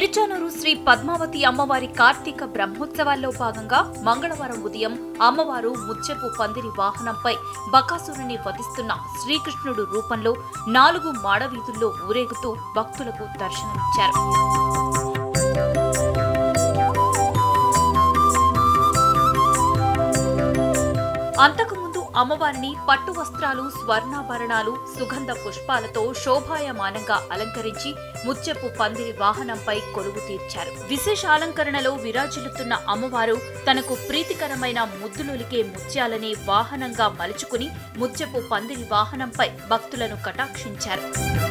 తిరుచానూరు శ్రీ పద్మావతి అమ్మవారి కార్తీక బ్రహ్మోత్సవాల్లో భాగంగా మంగళవారం ఉదయం అమ్మవారు ముత్యపు పందిరి వాహనంపై బకాసురుని వధిస్తున్న శ్రీకృష్ణుడు రూపంలో నాలుగు మాడవీధుల్లో ఊరేగుతూ భక్తులకు దర్శనమిచ్చారు అంతకుముందు అమ్మవారిని పట్టు వస్త్రాలు స్వర్ణాభరణాలు సుగంధ పుష్పాలతో శోభాయమానంగా అలంకరించి ముత్యపు పందిరి వాహనంపై కొలువు తీర్చారు విశేష అలంకరణలో విరాజిల్లుతున్న అమ్మవారు తనకు ప్రీతికరమైన ముద్దులొలికే ముత్యాలనే వాహనంగా మలుచుకుని ముత్యపు పందిరి వాహనంపై భక్తులను కటాక్షించారు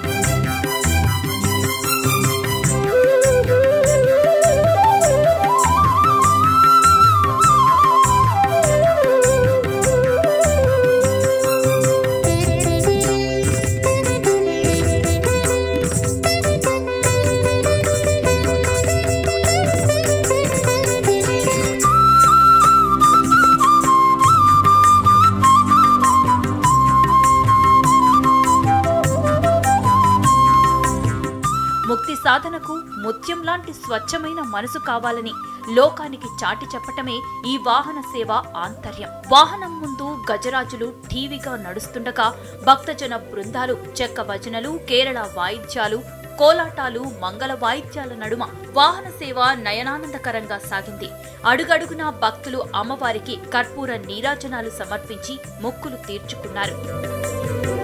ముక్తి సాధనకు ముత్యం లాంటి స్వచ్ఛమైన మనసు కావాలని లోకానికి చాటి చెప్పటమే ఈ వాహన సేవ ఆంతర్యం వాహనం ముందు గజరాజులు టీవీగా నడుస్తుండగా భక్తజన బృందాలు చెక్క భజనలు కేరళ వాయిద్యాలు కోలాటాలు మంగళ వాయిద్యాల నడుమ వాహన సేవ నయనానందకరంగా సాగింది అడుగడుగునా భక్తులు అమ్మవారికి కర్పూర నీరాజనాలు సమర్పించి మొక్కులు తీర్చుకున్నారు